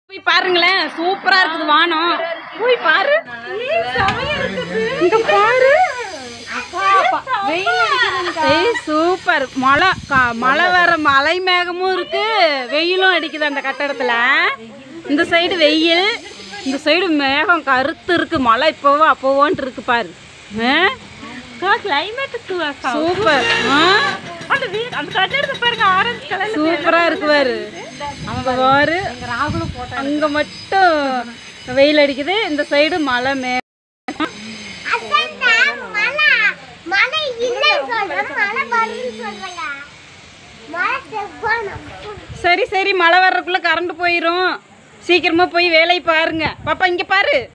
போய் பாருங்களேன் சூப்பரா இருக்குது வானம் போய் பாரு இங்க பாரு ஏய் சூப்பர் மழை கா- மழை வர மலை மேகமும் இருக்கு வெயிலும் அடிக்குது அந்த கட்டடத்துல இந்த சைடு வெயில் இந்த சைடு மேகம் கருத்து இருக்கு மழை இப்போவோ அப்போவோன்ட்டு இருக்கு பாரு கிளைமேட் சூப்பர் அந்த வீடு அந்த கட்டடத்தை பாருங்க ஆரஞ்சு கலர்ல சூப்பரா இருக்கு பாரு அங்க பாரு ராகுலும் போட்டா அங்க மட்டும் வெயில் அடிக்குது இந்த சைடு மழை மே மழை மழை இல்லைன்னு சொல்றேன் மழை வருதுன்னு சொல்றாங்க மழை செவ்வானம் சரி சரி மழை வர்றதுக்குள்ள கரண்ட் போயிடும் சீக்கிரமா போய் வேலையை பாருங்க பாப்பா இங்க பாரு